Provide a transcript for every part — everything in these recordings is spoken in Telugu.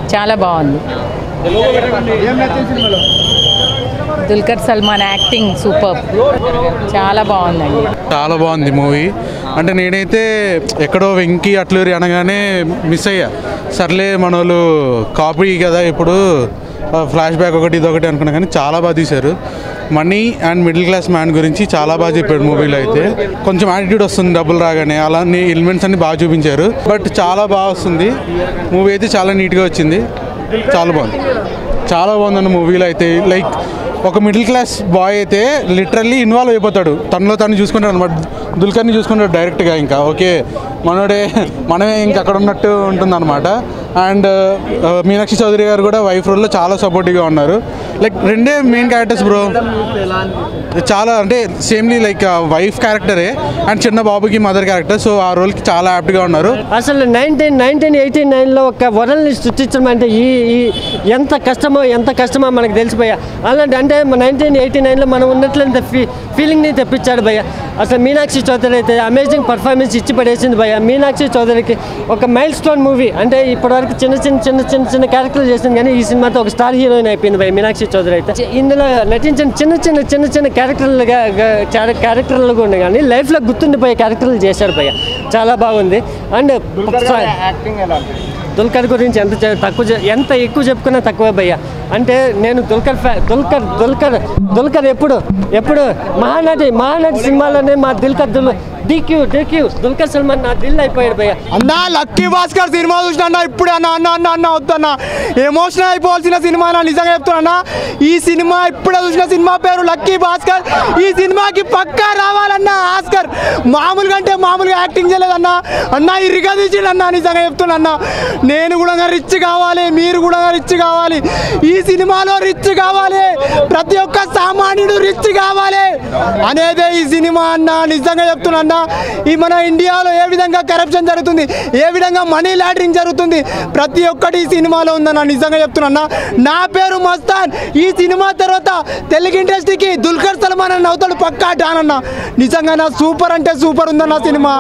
చాలా బాగుంది దుల్కర్ సల్మాన్ యాక్టింగ్ సూపర్ చాలా బాగుందండి చాలా బాగుంది మూవీ అంటే నేనైతే ఎక్కడో వెంకీ అట్లూరి అనగానే మిస్ అయ్యా సర్లే మన వాళ్ళు కాపీ కదా ఇప్పుడు ఫ్లాష్ బ్యాక్ ఒకటి ఇది ఒకటి అనుకున్నా కానీ చాలా బాగా తీశారు money and middle class man గురించి చాలా బాగా చెప్పాడు మూవీలో అయితే కొంచెం యాటిట్యూడ్ వస్తుంది డబ్బులు రాగానే అలానే ఎలిమెంట్స్ అన్ని బాగా చూపించారు బట్ చాలా బాగా వస్తుంది మూవీ అయితే చాలా నీట్గా వచ్చింది చాలా బాగుంది చాలా బాగుందండి మూవీలో అయితే లైక్ ఒక మిడిల్ క్లాస్ బాయ్ అయితే లిటరల్లీ ఇన్వాల్వ్ అయిపోతాడు తనలో తను చూసుకుంటాడు అనమాట దుల్కర్ని చూసుకుంటాడు డైరెక్ట్గా ఇంకా ఓకే మనోడే మనమే ఇంకా అక్కడ ఉన్నట్టు ఉంటుంది అనమాట అండ్ మీనాక్షి చౌదరి గారు కూడా వైఫ్ రోల్లో చాలా సపోర్టివ్గా ఉన్నారు లైక్ రెండే మెయిన్ క్యారెక్టర్స్ బ్రో చాలా అంటే సేమ్లీ లైక్ వైఫ్ క్యారెక్టరే అండ్ చిన్న బాబుకి మదర్ క్యారెక్టర్ సో ఆ రోల్కి చాలా యాప్ట్గా ఉన్నారు అసలు నైన్టీన్ నైన్టీన్ ఎయిటీ నైన్లో ఒక వరల్డ్ని సృష్టించడం అంటే ఈ ఈ ఎంత కష్టమో ఎంత కష్టమో మనకు తెలిసిపోయా అలాంటి అంటే నైన్టీన్ ఎయిటీ నైన్లో మనం ఉన్నట్లంత ఫీ ఫీలింగ్ని తెప్పించాడు భయ్య అసలు మీనాక్షి చౌదరి అయితే అమేజింగ్ పర్ఫార్మెన్స్ ఇచ్చి పడేసింది భయ్య మీనాక్షి చౌదరికి ఒక మైల్ స్టోన్ మూవీ అంటే ఇప్పటివరకు చిన్న చిన్న చిన్న చిన్న చిన్న క్యారెక్టర్లు చేసింది కానీ ఈ సినిమాతో ఒక స్టార్ హీరోయిన్ అయిపోయింది భయ్య మీనాక్షి చౌదరి అయితే చి- ఇందులో నటించిన చిన్న చిన్న చిన్న చిన్న క్యారెక్టర్లుగా క్యారెక్టర్లు కూడా కానీ లైఫ్లో గుర్తుండిపోయే క్యారెక్టర్లు చేశారు భయ్య చాలా బాగుంది అండ్ దుల్కర్ గురించి ఎంత చె- తక్కువ చె- ఎంత ఎక్కువ చెప్పుకున్నా తక్కువే భయ్య అంటే నేను దుల్కర్ ఫ్యా దుల్కర్ దుల్కర్ దుల్కర్ ఎప్పుడు ఎప్పుడు మహానటి మహానటి సినిమాలోనే మా దిల్కర్ దుల్ డిక్యూ డిక్యూ దుల్కర్ సల్మాన్ నా దిల్ అయిపోయాడు భయ్య అన్న లక్కీ భాస్కర్ సినిమా చూసిన అన్న ఇప్పుడే అన్న అన్న అన్న అన్న వద్దన్న ఎమోషనల్ అయిపోవాల్సిన సినిమా అన్న నిజంగా చెప్తున్నా ఈ సినిమా ఇప్పుడే చూసిన సినిమా పేరు లక్కీ భాస్కర్ ఈ సినిమాకి పక్కా రావాలన్న ఆస్కర్ మామూలుగా అంటే మామూలుగా యాక్టింగ్ చేయలేదన్న అన్న ఇరిగా తీసిండన్న నిజంగా చెప్తున్నా అన్న నేను కూడా రిచ్ కావాలి మీరు కూడా రిచ్ కావాలి ఈ సినిమాలో రిచ్ కావాలి ప్రతి ఒక్క సామాన్యుడు రిచ్ కావాలి అనేదే ఈ సినిమా అన్న నిజంగా చెప్తున్నా అన్న ఈ మన ఇండియాలో ఏ విధంగా కరప్షన్ జరుగుతుంది ఏ విధంగా మనీ లాండరింగ్ జరుగుతుంది ప్రతి ఒక్కటి ఈ సినిమాలో ఉందన్న నిజంగా చెప్తున్నా నా పేరు మస్తాన్ ఈ సినిమా తర్వాత తెలుగు ఇండస్ట్రీకి దుల్కర్ సల్మాన్ అన్న అవుతాడు పక్కా డాన్ అన్న నిజంగా నా సూపర్ అంటే సూపర్ ఉందన్న సినిమా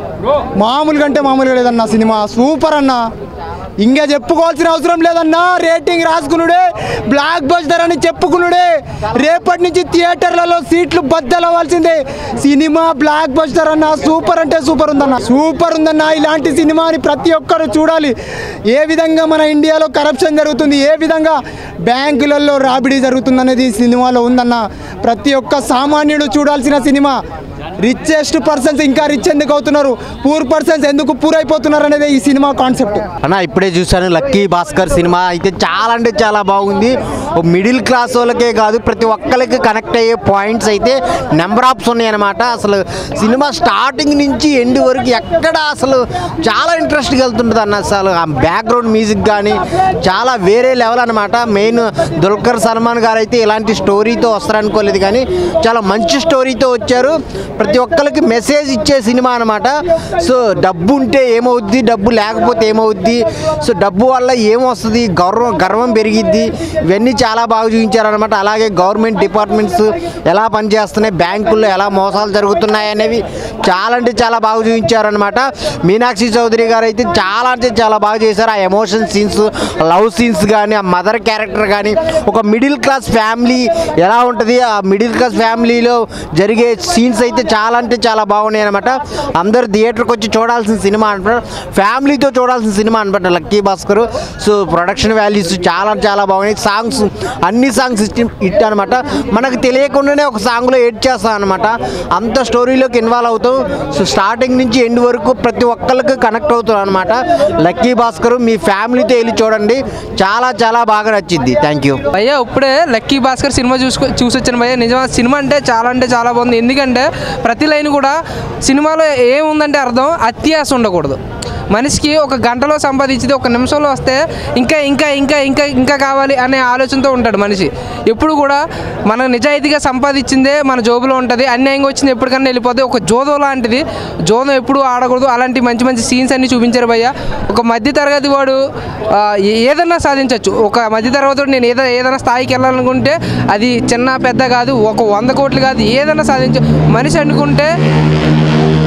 మామూలుగా అంటే మామూలుగా లేదన్న సినిమా సూపర్ అన్న ఇంకా చెప్పుకోవాల్సిన అవసరం లేదన్నా రేటింగ్ రాసుకునుడే బ్లాక్ బస్టర్ అని చెప్పుకునుడే రేపటి నుంచి థియేటర్లలో సీట్లు బద్దలవ్వాల్సిందే సినిమా బ్లాక్ బస్టర్ అన్న సూపర్ అంటే సూపర్ ఉందన్న సూపర్ ఉందన్న ఇలాంటి సినిమాని ప్రతి ఒక్కరు చూడాలి ఏ విధంగా మన ఇండియాలో కరప్షన్ జరుగుతుంది ఏ విధంగా బ్యాంకులలో రాబిడీ జరుగుతుంది అనేది ఈ సినిమాలో ఉందన్న ప్రతి ఒక్క సామాన్యుడు చూడాల్సిన సినిమా రిచెస్ట్ పర్సన్స్ ఇంకా రిచ్ ఎందుకు అవుతున్నారు పూర్ పర్సన్స్ ఎందుకు పూర్ అయిపోతున్నారు అనేది ఈ సినిమా కాన్సెప్ట్ అన్న ఇప్పుడే చూశాను లక్కీ భాస్కర్ సినిమా అయితే చాలా అంటే చాలా బాగుంది ఓ మిడిల్ క్లాస్ వాళ్ళకే కాదు ప్రతి ఒక్కరికి కనెక్ట్ అయ్యే పాయింట్స్ అయితే నెంబర్ ఆఫ్స్ ఉన్నాయన్నమాట అసలు సినిమా స్టార్టింగ్ నుంచి ఎండ్ వరకు ఎక్కడ అసలు చాలా ఇంట్రెస్ట్గా వెళ్తుంటుంది అన్న అసలు ఆ బ్యాక్గ్రౌండ్ మ్యూజిక్ కానీ చాలా వేరే లెవెల్ అనమాట మెయిన్ దుల్కర్ సల్మాన్ గారు అయితే ఇలాంటి స్టోరీతో వస్తారనుకోలేదు కానీ చాలా మంచి స్టోరీతో వచ్చారు ప్రతి ఒక్కరికి మెసేజ్ ఇచ్చే సినిమా అనమాట సో డబ్బు ఉంటే ఏమవుద్ది డబ్బు లేకపోతే ఏమవుద్ది సో డబ్బు వల్ల ఏమొస్తుంది గౌరవం గర్వం పెరిగిద్ది ఇవన్నీ చాలా బాగా చూపించారనమాట అలాగే గవర్నమెంట్ డిపార్ట్మెంట్స్ ఎలా పనిచేస్తున్నాయి బ్యాంకుల్లో ఎలా మోసాలు జరుగుతున్నాయి అనేవి చాలా అంటే చాలా బాగా చూపించారనమాట మీనాక్షి చౌదరి గారు అయితే చాలా అంటే చాలా బాగా చేశారు ఆ ఎమోషన్ సీన్స్ లవ్ సీన్స్ కానీ ఆ మదర్ క్యారెక్టర్ కానీ ఒక మిడిల్ క్లాస్ ఫ్యామిలీ ఎలా ఉంటుంది ఆ మిడిల్ క్లాస్ ఫ్యామిలీలో జరిగే సీన్స్ అయితే చాలా అంటే చాలా బాగున్నాయి అనమాట అందరు థియేటర్కి వచ్చి చూడాల్సిన సినిమా అనమాట ఫ్యామిలీతో చూడాల్సిన సినిమా అనమాట Lucky Bhaskar so production values చాలా చాలా బాగున్నాయి సాంగ్స్ అన్ని సాంగ్స్ హిట్ అనమాట మనకు తెలియకుండానే ఒక సాంగ్లో ఎడ్ చేస్తాం అనమాట అంత స్టోరీలోకి ఇన్వాల్వ్ అవుతాం సో స్టార్టింగ్ నుంచి ఎండ్ వరకు ప్రతి ఒక్కరికి కనెక్ట్ అవుతాం అనమాట లక్కీ భాస్కర్ మీ ఫ్యామిలీతో వెళ్ళి చూడండి చాలా చాలా బాగా నచ్చింది థ్యాంక్ యూ భయ్య ఇప్పుడే లక్కీ భాస్కర్ సినిమా చూసుకో చూసి వచ్చాను భయ్య నిజంగా సినిమా అంటే చాలా అంటే చాలా బాగుంది ఎందుకంటే ప్రతి లైన్ కూడా సినిమాలో ఏముందంటే అర్థం అత్యాస ఉండకూడదు మనిషికి ఒక గంటలో సంపాదించింది ఒక నిమిషంలో వస్తే ఇంకా ఇంకా ఇంకా ఇంకా ఇంకా కావాలి అనే ఆలోచనతో ఉంటాడు మనిషి ఎప్పుడు కూడా మన నిజాయితీగా సంపాదించిందే మన జోబులో ఉంటుంది అన్యాయంగా వచ్చింది ఎప్పటికన్నా వెళ్ళిపోతే ఒక జోదో లాంటిది జోదం ఎప్పుడు ఆడకూడదు అలాంటి మంచి మంచి సీన్స్ అన్ని చూపించారు భయ్య ఒక మధ్య తరగతి వాడు ఆ, ఏ- ఏదన్నా సాధించవచ్చు ఒక మధ్య తరగతి వాడు నేను ఏదైనా ఏదైనా స్థాయికి వెళ్ళాలనుకుంటే అది చిన్న పెద్ద కాదు ఒక వంద కోట్లు కాదు ఏదైనా సాధించ మనిషి అనుకుంటే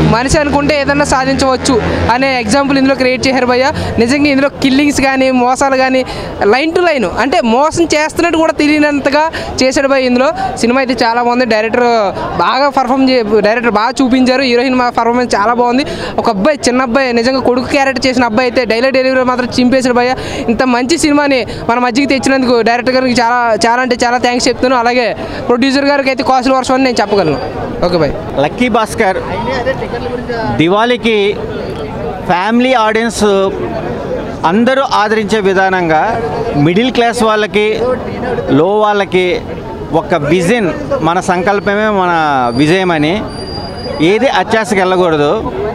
మనిషి అనుకుంటే ఏదన్నా సాధించవచ్చు అనే ఎగ్జాంపుల్ ఇందులో క్రియేట్ చేశారు భయ్య నిజంగా ఇందులో కిల్లింగ్స్ కానీ మోసాలు కానీ లైన్ టు లైన్ అంటే మోసం చేస్తున్నట్టు కూడా తెలియనంతగా చేశాడు భయ్య ఇందులో సినిమా అయితే చాలా బాగుంది డైరెక్టర్ బాగా పర్ఫామ్ చే డైరెక్టర్ బాగా చూపించారు హీరోయిన్ పర్ఫార్మెన్స్ చాలా బాగుంది ఒక అబ్బాయి చిన్న అబ్బాయి నిజంగా కొడుకు క్యారెక్టర్ చేసిన అబ్బాయి అయితే డైలీ డెలివరీ మాత్రం చింపేశాడు భయ్య ఇంత మంచి సినిమాని మన మధ్యకి తెచ్చినందుకు డైరెక్టర్ గారికి చాలా చాలా అంటే చాలా థ్యాంక్స్ చెప్తున్నాను అలాగే ప్రొడ్యూసర్ గారికి అయితే కాసుల వర్షం అని నేను చెప్పగలను ఓకే బాయ్ లక్కీ భాస్కర్ దివాళీకి ఫ్యామిలీ ఆడియన్స్ అందరూ ఆదరించే విధానంగా మిడిల్ క్లాస్ వాళ్ళకి లో వాళ్ళకి ఒక విజన్ మన సంకల్పమే మన విజయం అని ఏది అత్యాశకి వెళ్ళకూడదు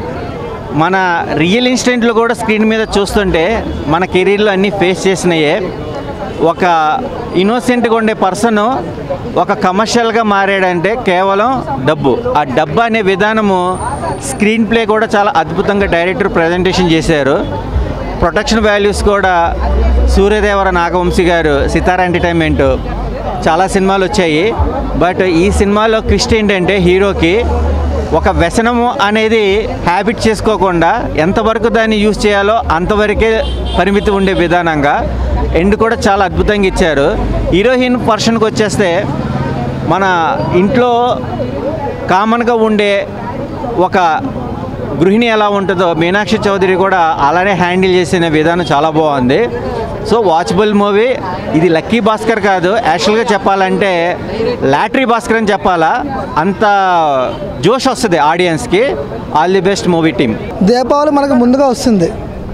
మన రియల్ ఇన్సిడెంట్లు కూడా స్క్రీన్ మీద చూస్తుంటే మన కెరీర్లో అన్నీ ఫేస్ చేసినాయే ఒక ఇన్నోసెంట్గా ఉండే పర్సన్ ఒక కమర్షియల్గా మారాడంటే కేవలం డబ్బు ఆ డబ్బు అనే విధానము స్క్రీన్ ప్లే కూడా చాలా అద్భుతంగా డైరెక్టర్ ప్రజెంటేషన్ చేశారు ప్రొటెక్షన్ వాల్యూస్ కూడా సూర్యదేవర నాగవంశీ గారు సితారా ఎంటర్టైన్మెంట్ చాలా సినిమాలు వచ్చాయి బట్ ఈ సినిమాలో క్రిస్ట్ ఏంటంటే హీరోకి ఒక వ్యసనము అనేది హ్యాబిట్ చేసుకోకుండా ఎంతవరకు దాన్ని యూజ్ చేయాలో అంతవరకే పరిమితి ఉండే విధానంగా ఎండ్ కూడా చాలా అద్భుతంగా ఇచ్చారు హీరోయిన్ పర్సన్కి వచ్చేస్తే మన ఇంట్లో కామన్గా ఉండే ఒక గృహిణి ఎలా ఉంటుందో మీనాక్షి చౌదరి కూడా అలానే హ్యాండిల్ చేసిన విధానం చాలా బాగుంది సో వాచబుల్ మూవీ ఇది లక్కీ భాస్కర్ కాదు యాక్చువల్గా చెప్పాలంటే లాటరీ భాస్కర్ అని చెప్పాలా అంత జోష్ వస్తుంది ఆడియన్స్కి all the best movie team Deepavali మనకు ముందుగా వస్తుంది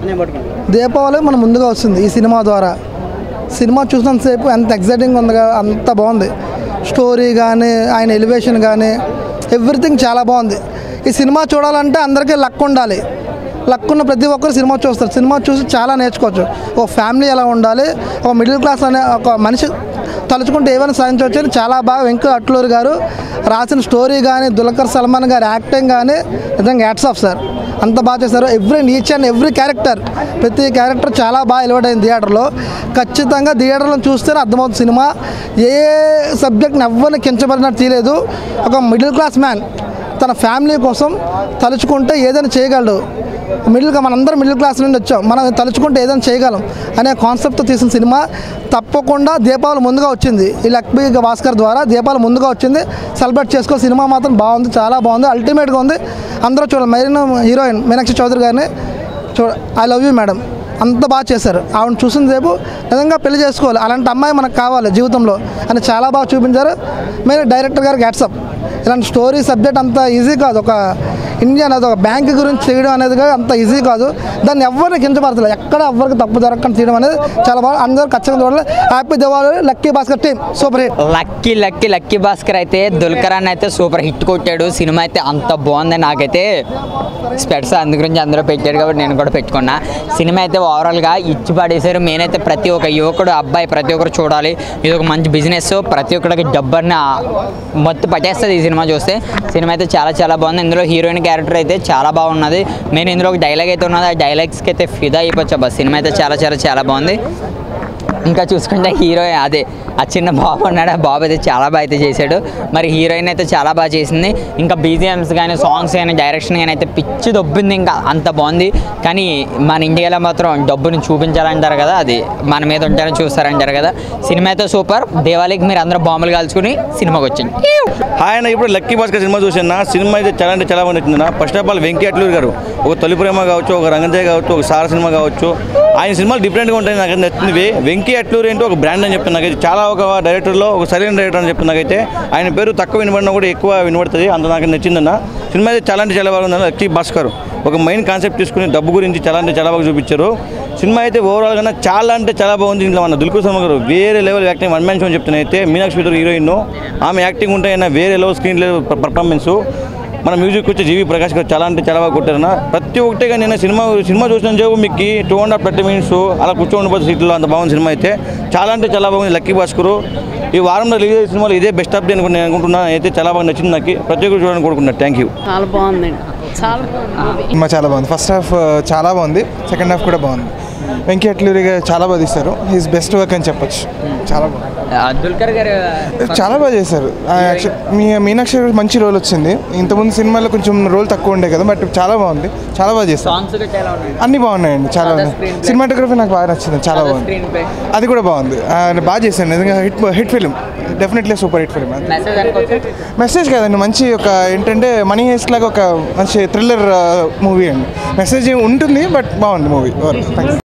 దీపావళి మన ముందుగా వస్తుంది ఈ సినిమా ద్వారా సినిమా చూసినంతసేపు ఎంత ఎగ్జైటింగ్ ఉందిగా అంత బాగుంది స్టోరీ కానీ ఆయన ఎలివేషన్ కానీ ఎవ్రీథింగ్ చాలా బాగుంది ఈ సినిమా చూడాలంటే అందరికీ లక్ ఉండాలి లక్ ఉన్న ప్రతి ఒక్కరు సినిమా చూస్తారు సినిమా చూసి చాలా నేర్చుకోవచ్చు ఒక ఫ్యామిలీ ఎలా ఉండాలి ఒక మిడిల్ క్లాస్ అనే ఒక మనిషి తలుచుకుంటే ఏమైనా సాధించవచ్చు అని చాలా బాగా వెంకట అట్లూరి గారు రాసిన స్టోరీ కానీ దుల్కర్ సల్మాన్ గారి యాక్టింగ్ కానీ నిజంగా హ్యాట్స్ ఆఫ్ సార్ అంత బాగా చేశారు every each and every character ప్రతి క్యారెక్టర్ చాలా బాగా ఎలివేట్ అయింది థియేటర్లో ఖచ్చితంగా థియేటర్లో చూస్తేనే అర్థమవుతుంది సినిమా ఏ సబ్జెక్ట్ని ఎవరిని కించబడినట్టు తీయలేదు ఒక మిడిల్ క్లాస్ మ్యాన్ తన ఫ్యామిలీ కోసం తలుచుకుంటే ఏదైనా చేయగలడు మిడిల్ మనందరం మిడిల్ క్లాస్ నుండి వచ్చాం మనం తలుచుకుంటే ఏదైనా చేయగలం అనే కాన్సెప్ట్తో తీసిన సినిమా తప్పకుండా దీపావళి ముందుగా వచ్చింది ఈ లక్ష్మీ భాస్కర్ ద్వారా దీపావళి ముందుగా వచ్చింది సెలబ్రేట్ చేసుకో సినిమా మాత్రం బాగుంది చాలా బాగుంది అల్టిమేట్గా ఉంది అందరూ చూడాలి మెరీన్ హీరోయిన్ మీనాక్షి చౌదరి గారిని చూ ఐ లవ్ యూ మేడం అంత బాగా చేశారు ఆవిడ చూసిన సేపు నిజంగా పెళ్లి చేసుకోవాలి అలాంటి అమ్మాయి మనకు కావాలి జీవితంలో అని చాలా బాగా చూపించారు మీరు డైరెక్టర్ గారికి హ్యాట్సప్ ఇలాంటి స్టోరీ సబ్జెక్ట్ అంత ఈజీ కాదు ఒక ఇండియా అనేది ఒక బ్యాంక్ గురించి చేయడం అనేది కూడా అంత ఈజీ కాదు దాన్ని ఎవరిని కించపరచలేదు ఎక్కడ ఎవరికి తప్పు జరగకుండా తీయడం అనేది చాలా బాగా అందరూ ఖచ్చితంగా చూడాలి happy Diwali Lucky Bhaskar team super hit Lucky Lucky Lucky Bhaskar అయితే దుల్కర్ అని అయితే సూపర్ హిట్ కొట్టాడు సినిమా అయితే అంత బాగుంది నాకైతే స్పెట్స్ అందు గురించి అందరూ పెట్టారు కాబట్టి నేను కూడా పెట్టుకున్నా సినిమా అయితే ఓవరాల్గా ఇచ్చి పడేశారు నేనైతే ప్రతి ఒక్క యువకుడు అబ్బాయి ప్రతి ఒక్కరు చూడాలి ఇది ఒక మంచి బిజినెస్ ప్రతి ఒక్కరికి డబ్బర్ని మొత్తం పట్టేస్తుంది ఈ సినిమా చూస్తే సినిమా అయితే చాలా చాలా బాగుంది ఇందులో హీరోయిన్ క్యారెక్టర్ అయితే చాలా బాగున్నది నేను ఇందులో ఒక డైలాగ్ అయితే ఉన్నది ఆ డైలాగ్స్కి అయితే ఫిదా అయిపోవచ్చు అబ్బా సినిమా అయితే చాలా చాలా చాలా బాగుంది ఇంకా చూసుకుంటే హీరో అదే ఆ చిన్న బాబు ఉన్నాడు ఆ బాబు అయితే చాలా బాగా అయితే చేశాడు మరి హీరోయిన్ అయితే చాలా బాగా చేసింది ఇంకా బీజిఎమ్స్ కానీ సాంగ్స్ కానీ డైరెక్షన్ కానీ అయితే పిచ్చి దొబ్బింది ఇంకా అంత బాగుంది కానీ మన ఇండియాలో మాత్రం డబ్బుని చూపించాలంటారు కదా అది మన మీద ఉంటారని చూస్తారంటారు కదా సినిమా అయితే సూపర్ దేవాలయకి మీరు అందరూ బాంబులు కాల్చుకుని సినిమాకి వచ్చింది ఆయన ఇప్పుడు లక్కీ భాస్కర్ సినిమా చూసిన సినిమా అయితే చాలా అంటే చాలా బాగా నచ్చింది first of all Venky Atluri గారు ఒక తొలి ప్రేమ కావచ్చు ఒక రంగజయ్ కావచ్చు ఒక సార సినిమా కావచ్చు ఆయన సినిమాలు డిఫరెంట్గా ఉంటాయి నాకు నచ్చింది వెంకీ అట్లూరు ఏంటో ఒక బ్రాండ్ అని చెప్తున్నా నాకైతే చాలా ఒక డైరెక్టర్లో ఒక సరైన డైరెక్టర్ అని చెప్తున్నా నాకైతే ఆయన పేరు తక్కువ వినబడినా కూడా ఎక్కువ వినబడుతుంది అంత నాకు నచ్చిందన్న సినిమా అయితే చాలా అంటే చాలా బాగుంది లక్కీ భాస్కర్ ఒక మెయిన్ కాన్సెప్ట్ తీసుకుని డబ్బు గురించి చాలా అంటే చాలా బాగా చూపించారు సినిమా అయితే ఓవరాల్గా చాలా అంటే చాలా బాగుంది ఇంట్లో మన దుల్కు శర్మ గారు వేరే level acting one man show అని చెప్తున్నా అయితే మీనాక్షి వితర్ హీరోయిన్ ఆమె యాక్టింగ్ ఉంటే అయినా వేరే లెవెల్ స్క్రీన్ లెవెల్ పర్ఫార్మెన్స్ మన మ్యూజిక్ వచ్చి జీవి ప్రకాష్ గారు చాలా అంటే చాలా బాగా కొట్టారన్న ప్రతి ఒక్కటిగా నేను సినిమా సినిమా చూసిన చెప్పు మీకు two and half thirty minutes అలా కూర్చోండి పోతే సీట్లో అంత బాగుంది సినిమా అయితే చాలా అంటే చాలా బాగుంది లక్కీ భాస్కర్ ఈ వారంలో రిలీజ్ అయ్యే సినిమాలో ఇదే బెస్ట్ ఆఫ్ డే అనుకుని నేను అనుకుంటున్నాను అయితే చాలా బాగా నచ్చింది నాకు ప్రతి ఒక్కరు చూడాలని కోరుకుంటున్నాను థ్యాంక్ యూ చాలా బాగుందండి చాలా బాగుంది సినిమా చాలా బాగుంది ఫస్ట్ హాఫ్ చాలా బాగుంది సెకండ్ హాఫ్ కూడా బాగుంది వెంకీ అట్లూరి గారు చాలా బాగా తీస్తారు హిస్ బెస్ట్ వర్క్ అని చెప్పొచ్చు చాలా బాగా దుల్కర్ గారు చాలా బాగా చేశారు ఆ, యాక్చు- మీ మీనాక్షి గారికి మంచి రోల్ వచ్చింది ఇంతకుముందు సినిమాలో కొంచెం రోల్ తక్కువ ఉండే కదా బట్ చాలా బాగుంది చాలా బాగా చేస్తారు సాంగ్స్ కూడా చాలా ఉన్నాయి అన్ని బాగున్నాయండి చాలా Other ఉన్నాయి screenplay? సినిమాటోగ్రఫీ నాకు బాగా నచ్చింది చాలా Other బాగుంది screenplay? అది కూడా బాగుంది ఆ, బాగా చేశాను నిజంగా hit hit film definitely super hit film message అనుకోవచ్చు మెసేజ్ కదండి మంచి ఒక ఏంటంటే మనీ హేస్ట్ లాగా ఒక మంచి థ్రిల్లర్ మూవీ అండి మెసేజ్ ఉంటుంది బట్ బాగుంది మూవీ థ్యాంక్స్